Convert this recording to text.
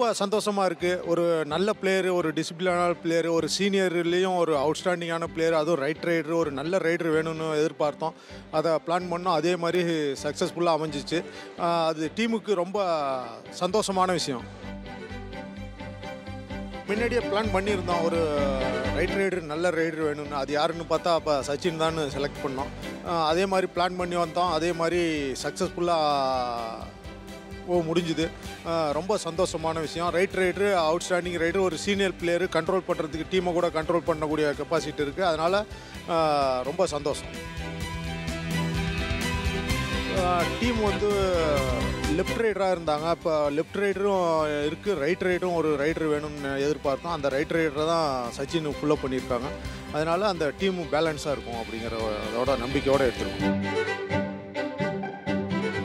ரொம்ப சந்தோஷமாக இருக்குது ஒரு நல்ல பிளேயரு ஒரு டிசிப்ளினான பிளேயரு ஒரு சீனியர்லேயும் ஒரு அவுட்ஸ்டாண்டிங்கான பிளேயர் அதுவும் ரைட் ரைடர் ஒரு நல்ல ரைடர் வேணும்னு எதிர்பார்த்தோம் அதை பிளான் பண்ணோம் அதே மாதிரி சக்ஸஸ்ஃபுல்லாக அமைஞ்சிச்சு ஆஹ் அது டீமுக்கு ரொம்ப சந்தோஷமான விஷயம் முன்னாடியே பிளான் பண்ணியிருந்தோம் ஒரு ரைட் ரைடர் நல்ல ரைடர் வேணும்னு அது யாருன்னு பார்த்தா அப்போ சச்சின் தான் செலக்ட் பண்ணோம் ஆஹ் அதே மாதிரி பிளான் பண்ணி வந்தோம் அதே மாதிரி சக்ஸஸ்ஃபுல்லாக ஓ முடிஞ்சுது ஆஹ் ரொம்ப சந்தோஷமான விஷயம் ரைட் ரைடரு அவுட்ஸ்டாண்டிங் ரைடர் ஒரு சீனியர் பிளேயரு கண்ட்ரோல் பண்ணுறதுக்கு டீமை கூட கண்ட்ரோல் பண்ணக்கூடிய கெப்பாசிட்டி இருக்குது அதனால் ரொம்ப சந்தோஷம் டீம் வந்து லெஃப்ட் ரைடராக இருந்தாங்க இப்போ லெஃப்ட் ரைடரும் இருக்குது ரைட் ரைடரும் ஒரு ரைடர் வேணும்னு எதிர்பார்த்தோம் அந்த ரைட் ரைடரை தான் சச்சின் ஃபுல்லப் பண்ணியிருக்காங்க அதனால் அந்த டீம் பேலன்ஸாக இருக்கும் அப்படிங்கிற அதோட நம்பிக்கையோடு எடுத்துருக்கோம்